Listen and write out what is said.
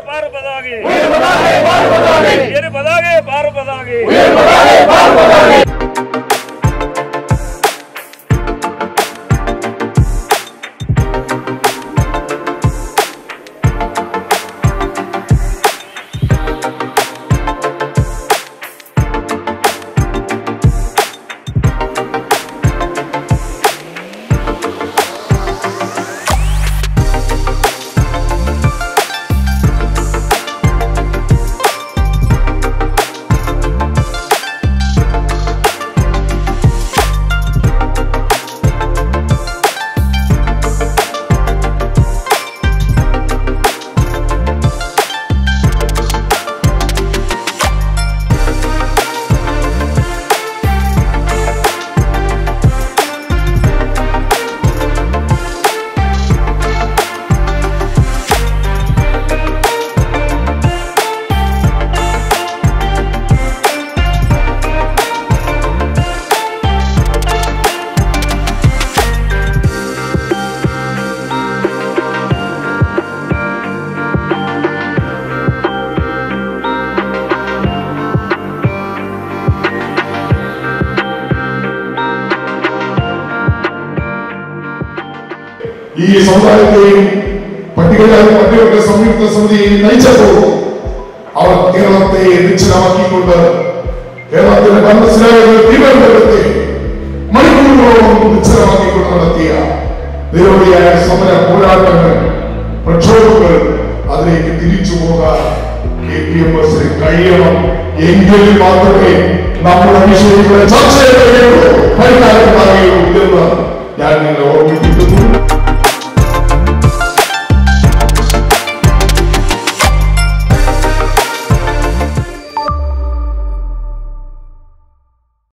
ഭാരത് പതാകെ ഇന്ത്യൻ പതാകെ ഭാരത് പതാകെ ഈ സമുദായത്തെയും പട്ടികജാതി പട്ടികവർഗ സംയുക്ത സമിതിയെ നയിച്ചപ്പോൾ അവർ കേരളത്തെ നിശ്ചലമാക്കിക്കൊണ്ട് കേരളത്തിന്റെ ഭരണസിലായകൾ തിരുവനന്തപുരത്തെ മണിക്കൂറുകളോളം നിശ്ചലമാക്കിക്കൊണ്ട് നടത്തിയ നിരവധിയായ സമര പോരാട്ടങ്ങൾ പ്രക്ഷോഭങ്ങൾ അതിലേക്ക് തിരിച്ചു പോകാൻ കെ പി എം എസിന് കഴിയണം എങ്കിൽ മാത്രമേ നമ്മുടെ വിഷയങ്ങളെ ചർച്ച ചെയ്യുകയുള്ളൂ പരിഹാരം പറയുകയുള്ളൂ എന്ന് ഞാൻ നിങ്ങളെ ഓർമ്മിപ്പിക്കുന്നു